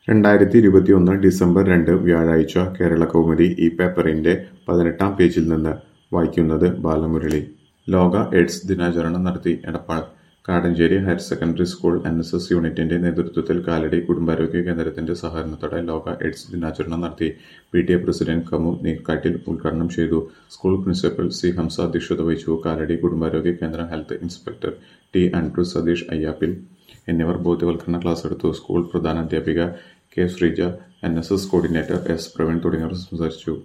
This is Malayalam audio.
രണ്ടായിരത്തി ഇരുപത്തിയൊന്ന് ഡിസംബർ രണ്ട് വ്യാഴാഴ്ച കേരളകൗമുദി ഈ പേപ്പറിന്റെ പതിനെട്ടാം പേജിൽ നിന്ന് വായിക്കുന്നത് ബാലമുരളി ലോക എയ്ഡ്സ് ദിനാചരണം നടത്തി Edappal Kadancheri higher secondary school N S S യൂണിറ്റിന്റെ നേതൃത്വത്തിൽ കാലടി കുടുംബാരോഗ്യ കേന്ദ്രത്തിന്റെ സഹകരണത്തോടെ ലോക എയ്ഡ്സ് ദിനാചരണം നടത്തി P T A president Kamu നീർക്കാട്ടിൽ ഉദ്ഘാടനം ചെയ്തു സ്കൂൾ പ്രിൻസിപ്പൽ സി ഹംസ അധ്യക്ഷത വഹിച്ചു കാലടി കുടുംബാരോഗ്യ കേന്ദ്രം health inspector T Andrew Satheesh അയ്യാപ്പിൽ എന്നിവർ ബോധവൽക്കരണ ക്ലാസ് എടുത്തു സ്കൂൾ പ്രധാനാധ്യാപിക K Sreeja N S S coordinator S Praveen തുടങ്ങിയവർ സംസാരിച്ചു